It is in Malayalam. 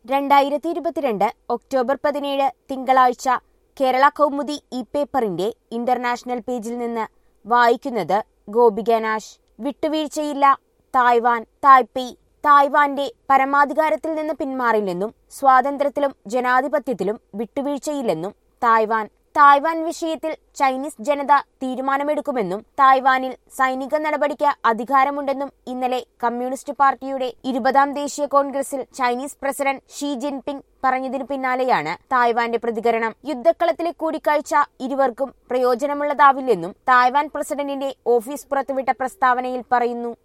രണ്ടായിരത്തി ഇരുപത്തിരണ്ട് ഒക്ടോബർ പതിനേഴ് തിങ്കളാഴ്ച കേരള കൗമുദി ഇ പേപ്പറിന്റെ ഇന്റർനാഷണൽ പേജിൽ നിന്ന് വായിക്കുന്നത് ഗോപിക നാഷ് വിട്ടുവീഴ്ചയില്ല തായ്വാൻ തായ്പെയ് തായ്വാന്റെ പരമാധികാരത്തിൽ നിന്ന് പിന്മാറില്ലെന്നും സ്വാതന്ത്ര്യത്തിലും ജനാധിപത്യത്തിലും വിട്ടുവീഴ്ചയില്ലെന്നും തായ്വാൻ തായ്വാൻ വിഷയത്തിൽ ചൈനീസ് ജനത തീരുമാനമെടുക്കുമെന്നും തായ്വാനിൽ സൈനിക നടപടിക്ക് അധികാരമുണ്ടെന്നും ഇന്നലെ കമ്മ്യൂണിസ്റ്റ് പാർട്ടിയുടെ ഇരുപതാം ദേശീയ കോൺഗ്രസിൽ ചൈനീസ് പ്രസിഡന്റ് ഷീ ജിൻപിങ് പറഞ്ഞതിനു പിന്നാലെയാണ് തായ്വാന്റെ പ്രതികരണം യുദ്ധക്കളത്തിലെ കൂടിക്കാഴ്ച ഇരുവർക്കും പ്രയോജനമുള്ളതാവില്ലെന്നും തായ്വാൻ പ്രസിഡന്റിന്റെ ഓഫീസ് പുറത്തുവിട്ട പ്രസ്താവനയിൽ പറയുന്നു